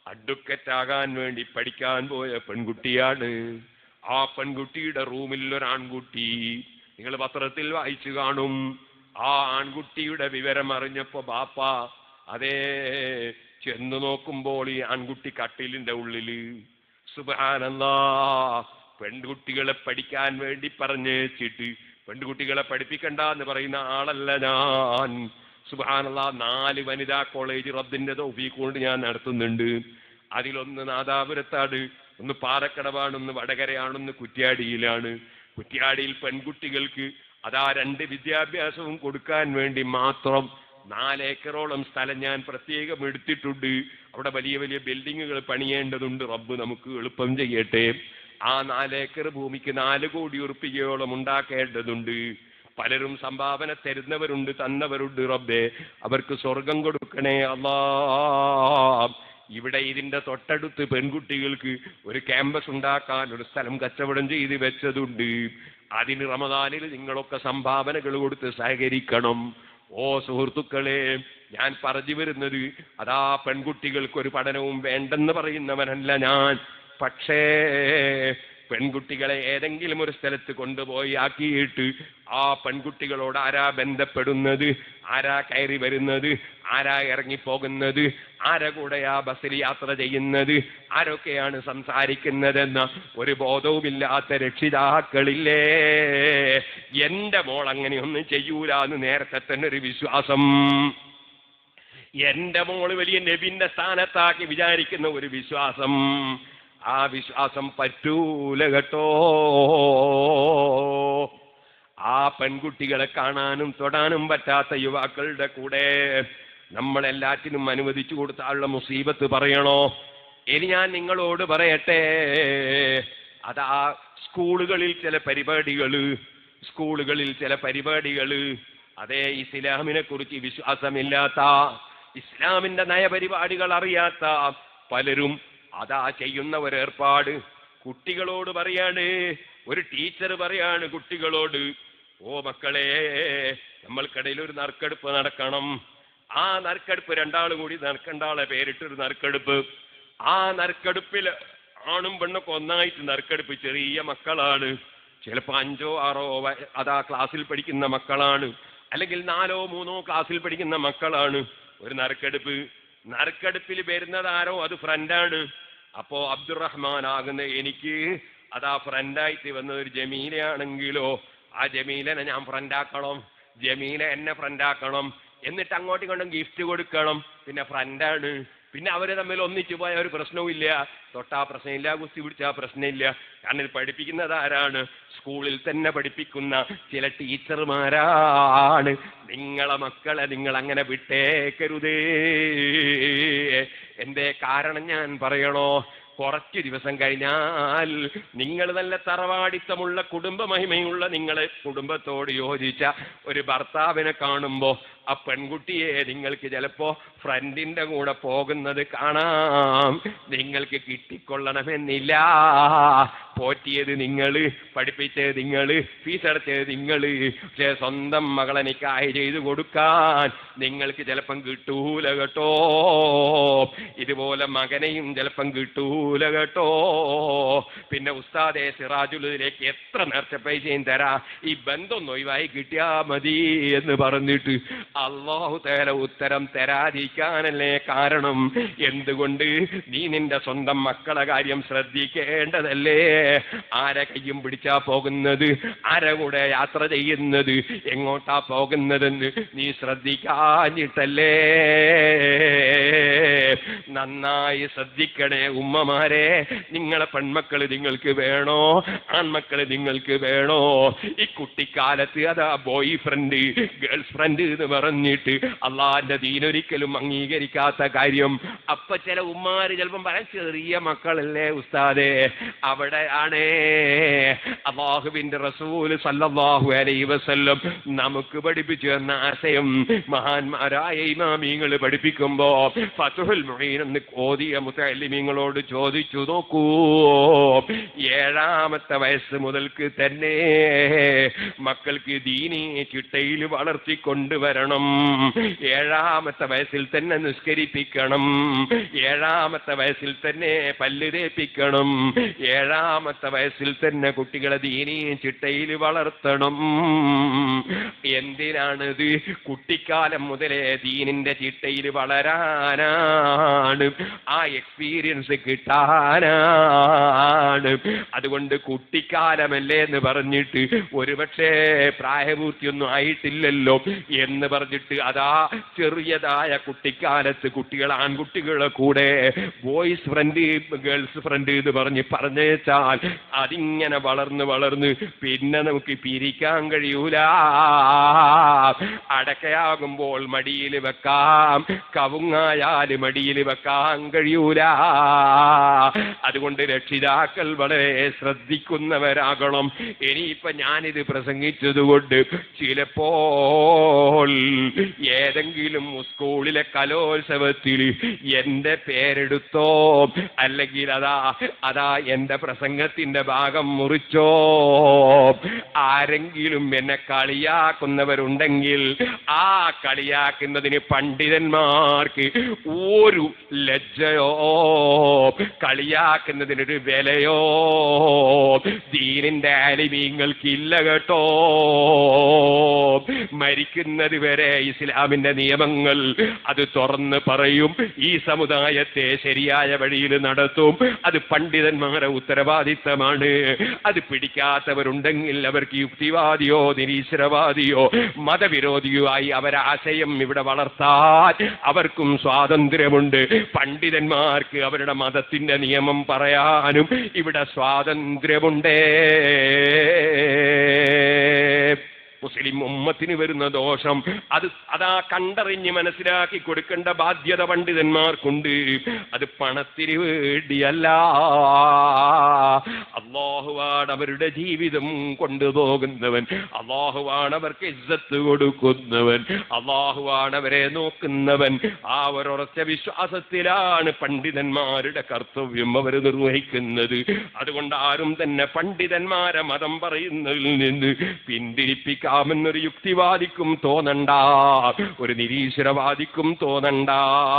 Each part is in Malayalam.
അഡ്വക്കറ്റ് ആകാൻ വേണ്ടി പഠിക്കാൻ പോയ പെൺകുട്ടിയാണ് ആ പെൺകുട്ടിയുടെ റൂമിൽ ഒരു ആൺകുട്ടി നിങ്ങൾ പത്രത്തിൽ വായിച്ചു കാണും ആ ആൺകുട്ടിയുടെ വിവരം അറിഞ്ഞപ്പോ ബാപ്പ അതേ ചെന്ന് നോക്കുമ്പോൾ ഈ ആൺകുട്ടി കട്ടിലിന്റെ ഉള്ളില് സുബാനല്ലാ പെൺകുട്ടികളെ പഠിക്കാൻ വേണ്ടി പറഞ്ഞേച്ചിട്ട് പെൺകുട്ടികളെ പഠിപ്പിക്കണ്ട എന്ന് പറയുന്ന ആളല്ല ഞാൻ സുബാനല്ലാ നാല് വനിതാ കോളേജ് റബ്ബിന്റെ തൗഫീഖ് കൊണ്ട് ഞാൻ നടത്തുന്നുണ്ട് അതിലൊന്ന് നാദാപുരത്താണ് ഒന്ന് പാലക്കടവാണ് ഒന്ന് വടകരയാണ് ഒന്ന് കുറ്റ്യാടിയിലാണ് കുറ്റ്യാടിയിൽ പെൺകുട്ടികൾക്ക് അതാ രണ്ട് വിദ്യാഭ്യാസവും കൊടുക്കാൻ വേണ്ടി മാത്രം നാലേക്കറോളം സ്ഥലം ഞാൻ പ്രത്യേകം എടുത്തിട്ടുണ്ട് അവിടെ വലിയ വലിയ ബിൽഡിങ്ങുകൾ പണിയേണ്ടതുണ്ട് റബ്ബ് നമുക്ക് എളുപ്പം ചെയ്യട്ടെ ആ നാലേക്കർ ഭൂമിക്ക് നാല് കോടി ഉറുപ്പികയോളം ഉണ്ടാക്കേണ്ടതുണ്ട് പലരും സംഭാവന തരുന്നവരുണ്ട് തന്നവരുണ്ട് റബ്ബേ അവർക്ക് സ്വർഗം കൊടുക്കണേ അല്ലാ ഇവിടെ ഇതിന്റെ തൊട്ടടുത്ത് പെൺകുട്ടികൾക്ക് ഒരു ക്യാമ്പസ് ഉണ്ടാക്കാൻ ഒരു സ്ഥലം കച്ചവടം ചെയ്ത് വെച്ചതുണ്ട് അതിന് റമദാനിൽ നിങ്ങളൊക്കെ സംഭാവനകൾ കൊടുത്ത് സഹകരിക്കണം ഓ സുഹൃത്തുക്കളെ ഞാൻ പറഞ്ഞു വരുന്നത് അതാ പെൺകുട്ടികൾക്ക് ഒരു പഠനവും വേണ്ടെന്ന് പറയുന്നവനല്ല ഞാൻ പക്ഷേ പെൺകുട്ടികളെ ഏതെങ്കിലും ഒരു സ്ഥലത്ത് കൊണ്ടുപോയി ആക്കിയിട്ട് ആ പെൺകുട്ടികളോട് ആരാ ബന്ധപ്പെടുന്നത് ആരാ കയറി വരുന്നത് ആരാ ഇറങ്ങിപ്പോകുന്നത് ആരാ കൂടെ ആ ബസ്സിൽ യാത്ര ചെയ്യുന്നത് ആരൊക്കെയാണ് സംസാരിക്കുന്നതെന്ന ഒരു ബോധവുമില്ലാത്ത രക്ഷിതാക്കളില്ലേ എന്റെ മോൾ അങ്ങനെയൊന്നും ചെയ്യൂല എന്ന് നേരത്തെ തന്നെ ഒരു വിശ്വാസം എന്റെ മോള് വലിയ നബിന്റെ സ്ഥാനത്താക്കി വിചാരിക്കുന്ന ഒരു വിശ്വാസം ആ വിശ്വാസം പറ്റൂല കേട്ടോ ആ പെൺകുട്ടികളെ കാണാനും തൊടാനും പറ്റാത്ത യുവാക്കളുടെ കൂടെ നമ്മൾ എല്ലാറ്റിനും അനുവദിച്ചു കൊടുത്താലുള്ള മുസീബത്ത് പറയണോ ഇനി ഞാൻ നിങ്ങളോട് പറയട്ടെ അതാ സ്കൂളുകളിൽ ചില പരിപാടികള് സ്കൂളുകളിൽ ചില പരിപാടികള് അതേ ഇസ്ലാമിനെ കുറിച്ച് വിശ്വാസമില്ലാത്ത ഇസ്ലാമിന്റെ നയപരിപാടികൾ അറിയാത്ത പലരും അതാ ചെയ്യുന്ന ഒരു ഏർപ്പാട് കുട്ടികളോട് പറയാണ് ഒരു ടീച്ചർ പറയാണ് കുട്ടികളോട് ഓ മക്കളെ നമ്മൾക്കിടയിൽ ഒരു നറുക്കെടുപ്പ് നടക്കണം ആ നറുക്കെടുപ്പ് രണ്ടാളും കൂടി നടക്കേണ്ട ആളെ പേരിട്ടൊരു നറുക്കെടുപ്പ് ആ നറുക്കെടുപ്പിൽ ആണും പെണ്ണൊക്കെ ഒന്നായിട്ട് നറുക്കെടുപ്പ് ചെറിയ മക്കളാണ് ചിലപ്പോൾ അഞ്ചോ ആറോ വയ- അതാ ക്ലാസ്സിൽ പഠിക്കുന്ന മക്കളാണ് അല്ലെങ്കിൽ നാലോ മൂന്നോ ക്ലാസ്സിൽ പഠിക്കുന്ന മക്കളാണ് ഒരു നറുക്കെടുപ്പ് നറുക്കെടുപ്പിൽ വരുന്നത് ആരോ അത് ഫ്രണ്ടാണ് അപ്പോ അബ്ദുറഹ്മാൻ ആകുന്ന എനിക്ക് അതാ ഫ്രണ്ടായിട്ട് വന്ന ഒരു ജമീലയാണെങ്കിലോ ആ ജമീലനെ ഞാൻ ഫ്രണ്ടാക്കണം ജമീല എന്നെ ഫ്രണ്ടാക്കണം എന്നിട്ട് അങ്ങോട്ടും ഇങ്ങോട്ടും ഗിഫ്റ്റ് കൊടുക്കണം പിന്നെ ഫ്രണ്ടാണ് പിന്നെ അവര് തമ്മിൽ ഒന്നിച്ചു പോയ ഒരു പ്രശ്നവും ഇല്ല തൊട്ടാ പ്രശ്നമില്ല കുസ്തി പിടിച്ചാ പ്രശ്നമില്ല കാരണം ഇത് പഠിപ്പിക്കുന്നത് ആരാണ് സ്കൂളിൽ തന്നെ പഠിപ്പിക്കുന്ന ചില ടീച്ചർമാരാണ് നിങ്ങളെ മക്കളെ നിങ്ങൾ അങ്ങനെ വിട്ടേക്കരുതേ എന്റെ കാരണം ഞാൻ പറയണോ കുറച്ച് ദിവസം കഴിഞ്ഞാൽ നിങ്ങൾ നല്ല തറവാടിത്തമുള്ള കുടുംബ മഹിമയുള്ള നിങ്ങളെ കുടുംബത്തോട് യോജിച്ച ഒരു ഭർത്താവിനെ കാണുമ്പോ ആ പെൺകുട്ടിയെ നിങ്ങൾക്ക് ചിലപ്പോ ഫ്രണ്ടിന്റെ കൂടെ പോകുന്നത് കാണാം നിങ്ങൾക്ക് കിട്ടിക്കൊള്ളണമെന്നില്ല പോറ്റിയത് നിങ്ങള് പഠിപ്പിച്ചത് നിങ്ങള് ഫീസ് അടച്ചത് നിങ്ങള് പക്ഷേ സ്വന്തം മകളെ നിക്കായി ചെയ്തു കൊടുക്കാൻ നിങ്ങൾക്ക് ചിലപ്പം കിട്ടൂല കേട്ടോ ഇതുപോലെ മകനെയും ചിലപ്പം കിട്ടൂല കേട്ടോ പിന്നെ ഉസ്താദെ സിറാജുലിലേക്ക് എത്ര നേർച്ച പൈസയും തരാ ഈ ബന്ധം ഒഴിവായി കിട്ടിയാ മതി എന്ന് പറഞ്ഞിട്ട് അള്ളാഹു തേല ഉത്തരം തരാതിരിക്കാനല്ലേ കാരണം എന്തുകൊണ്ട് നീ നിന്റെ സ്വന്തം മക്കളെ കാര്യം ശ്രദ്ധിക്കേണ്ടതല്ലേ ആരെ കയ്യും പിടിച്ചാ പോകുന്നത് ആരെ കൂടെ യാത്ര ചെയ്യുന്നത് എങ്ങോട്ടാ പോകുന്നതെന്ന് നീ ശ്രദ്ധിക്കാഞ്ഞിട്ടല്ലേ നന്നായി ശ്രദ്ധിക്കണേ ഉമ്മമാരെ നിങ്ങളെ പെൺമക്കള് നിങ്ങൾക്ക് വേണോ ആൺമക്കള് നിങ്ങൾക്ക് വേണോ ഈ കുട്ടിക്കാലത്ത് അതാ ബോയ് ഫ്രണ്ട് ഗേൾസ് ഫ്രണ്ട് എന്ന് പറഞ്ഞിട്ട് അള്ളാന്റെ ദീനൊരിക്കലും അംഗീകരിക്കാത്ത കാര്യം അപ്പൊ ചില ഉമ്മാര് ചിലപ്പം പറയാൻ ചെറിയ മക്കളല്ലേ ഉസ്താദേ അവിടെയാണേ അള്ളാഹുവിന്റെ റസൂല് സല്ലല്ലാഹു അലൈഹി വസല്ലം നമുക്ക് പഠിപ്പിച്ചു തന്ന ആശയം മഹാന്മാരായ ഇമാമിങ്ങൾ പഠിപ്പിക്കുമ്പോ ഫതുഹുൽ മുഈൻ എന്ന് ഓതിയ മുത്തല്ലിമീങ്ങളോട് ചോദിച്ചു നോക്കൂ ഏഴാമത്തെ വയസ്സ് മുതൽക്ക് തന്നെ മക്കൾക്ക് ദീനി ചിട്ടയിൽ വളർത്തിക്കൊണ്ടുവരണം പഠിപ്പിക്കണം ഏഴാമത്തെ വയസ്സിൽ തന്നെ നിസ്കരിപ്പിക്കണം ഏഴാമത്തെ വയസ്സിൽ തന്നെ പല്ല് തേപ്പിക്കണം ഏഴാമത്തെ വയസ്സിൽ തന്നെ കുട്ടികളെ ദീനീ ചിട്ടയിൽ വളർത്തണം എന്തിനാണിത് കുട്ടിക്കാലം മുതലേ ദീനിന്റെ ചിട്ടയിൽ വളരാനാണ് ആ എക്സ്പീരിയൻസ് കിട്ടാനാണ് അതുകൊണ്ട് കുട്ടിക്കാലമല്ലേ എന്ന് പറഞ്ഞിട്ട് ഒരുപക്ഷെ പ്രായപൂർത്തിയൊന്നും ആയിട്ടില്ലല്ലോ എന്ന് പറഞ്ഞിട്ട് അതാ ചെറിയതായ കുട്ടിക്കാലത്ത് കുട്ടികൾ ആൺകുട്ടികളെ കൂടെ ബോയ്സ് ഫ്രണ്ട് ഗേൾസ് ഫ്രണ്ട് എന്ന് പറഞ്ഞ് പറഞ്ഞേച്ചാൽ അതിങ്ങനെ വളർന്ന് വളർന്ന് പിന്നെ നമുക്ക് പിരിക്കാൻ കഴിയൂല അടക്കയാകുമ്പോൾ മടിയിൽ വെക്കാം കവുങ്ങായാൽ മടിയിൽ വെക്കാൻ കഴിയൂല അതുകൊണ്ട് രക്ഷിതാക്കൾ വളരെ ശ്രദ്ധിക്കുന്നവരാകണം ഇനിയിപ്പൊ ഞാനിത് പ്രസംഗിച്ചതുകൊണ്ട് ചിലപ്പോൾ ഏതെങ്കിലും സ്കൂളിലെ കലോത്സവത്തിൽ എന്റെ പേരെടുത്തോ അല്ലെങ്കിൽ അതാ അതാ എന്റെ പ്രസംഗത്തിന്റെ ഭാഗം മുറിച്ചോ ആരെങ്കിലും എന്നെ കളിയാക്കുന്നവരുണ്ടെങ്കിൽ ആ കളിയാക്കുന്നതിന് പണ്ഡിതന്മാർക്ക് ഒരു ലജ്ജയോ കളിയാക്കുന്നതിനൊരു വിലയോ ദീനിന്റെ ആലിമീങ്ങൾക്കില്ല കേട്ടോ മരിക്കുന്നത് വരെ ഇസ്ലാമിന്റെ നിയമങ്ങൾ അത് തുറന്ന് പറയും ഈ സമുദായത്തെ ശരിയായ വഴിയിൽ നടത്തും അത് പണ്ഡിതന്മാരുടെ ഉത്തരവാദിത്തമാണ് അത് പിടിക്കാത്തവരുണ്ടെങ്കിൽ അവർക്ക് യുക്തിവാദിയോ നിരീശ്വരവാദിയോ മതവിരോധിയോ ആയി അവരാശയം ഇവിടെ വളർത്താൻ അവർക്കും സ്വാതന്ത്ര്യമുണ്ട് പണ്ഡിതന്മാർക്ക് അവരുടെ മതത്തിന്റെ നിയമം പറയാനും ഇവിടെ സ്വാതന്ത്ര്യമുണ്ടേ മുസ്ലിം ഉമ്മത്തിന് വരുന്ന ദോഷം അത് അതാ കണ്ടറിഞ്ഞ് മനസ്സിലാക്കി കൊടുക്കേണ്ട ബാധ്യത പണ്ഡിതന്മാർക്കുണ്ട് അത് പണത്തിന് വേണ്ടിയല്ല അള്ളാഹുവാണ് അവരുടെ ജീവിതം കൊണ്ടുപോകുന്നവൻ അള്ളാഹുവാണ് അവർക്ക് ഇജ്ജത്ത് കൊടുക്കുന്നവൻ അള്ളാഹുവാണ് അവരെ നോക്കുന്നവൻ ആ ഒരൊറച്ച വിശ്വാസത്തിലാണ് പണ്ഡിതന്മാരുടെ കർത്തവ്യം അവർ നിർവഹിക്കുന്നത് അതുകൊണ്ട് ആരും തന്നെ പണ്ഡിതന്മാരെ മതം പറയുന്നതിൽ നിന്ന് പിന്തിരിപ്പിക്കാമെന്നൊരു യുക്തിവാദിക്കും തോന്നണ്ട ഒരു നിരീശ്വരവാദിക്കും തോന്നണ്ട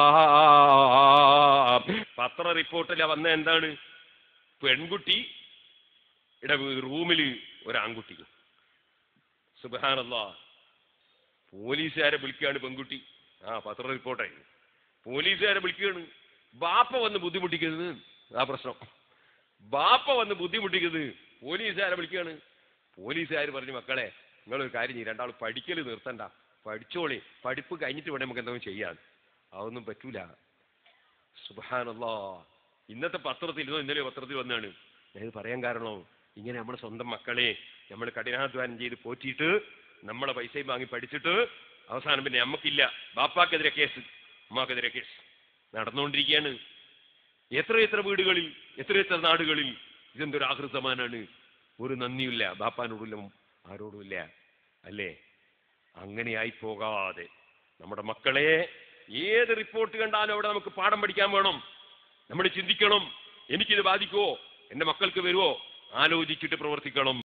പത്ര റിപ്പോർട്ടിലെ വന്ന എന്താണ് പെൺകുട്ടി ഇട റൂമിൽ ഒരു ആൺകുട്ടി സുബാനല്ല പോലീസുകാരെ വിളിക്കുകയാണ് പെൺകുട്ടി ആ പത്ര റിപ്പോർട്ടായി പോലീസുകാരെ വിളിക്കുകയാണ് ബാപ്പ വന്ന് ബുദ്ധിമുട്ടിക്കുന്നത് ആ പ്രശ്നം ബാപ്പ വന്ന് ബുദ്ധിമുട്ടിക്കുന്നത് പോലീസുകാരെ വിളിക്കുകയാണ് പോലീസുകാർ പറഞ്ഞു മക്കളെ നിങ്ങളൊരു കാര്യം ചെയ്യും രണ്ടാൾ പഠിക്കൽ നിർത്തണ്ട പഠിച്ചോളി പഠിപ്പ് കഴിഞ്ഞിട്ട് വേണേ നമുക്ക് എന്തെങ്കിലും ചെയ്യാൻ അതൊന്നും പറ്റൂല സുബാനല്ലോ ഇന്നത്തെ പത്രത്തിൽ ഇന്നോ ഇന്നലെ പത്രത്തിൽ വന്നാണ് ഞാനിത് പറയാൻ കാരണം ഇങ്ങനെ നമ്മുടെ സ്വന്തം മക്കളെ നമ്മൾ കഠിനാധ്വാനം ചെയ്ത് പോറ്റിയിട്ട് നമ്മളെ പൈസയും വാങ്ങി പഠിച്ചിട്ട് അവസാനം പിന്നെ നമുക്കില്ല ബാപ്പാക്കെതിരെ കേസ് ഉമ്മാക്കെതിരെ കേസ് നടന്നുകൊണ്ടിരിക്കുകയാണ് എത്ര എത്ര വീടുകളിൽ എത്ര എത്ര നാടുകളിൽ ഇതെന്തൊരു ആഹൃതമാനാണ് ഒരു നന്ദിയില്ല ബാപ്പാനോടില്ല ആരോടുമില്ല അല്ലേ അങ്ങനെയായി പോകാതെ നമ്മുടെ മക്കളെ ഏത് റിപ്പോർട്ട് കണ്ടാലും അവിടെ നമുക്ക് പാഠം പഠിക്കാൻ വേണം നമ്മൾ ചിന്തിക്കണം എനിക്കിത് ബാധിക്കുമോ എൻ്റെ മക്കൾക്ക് വരുമോ ആലോചിച്ചിട്ട് പ്രവർത്തിക്കണം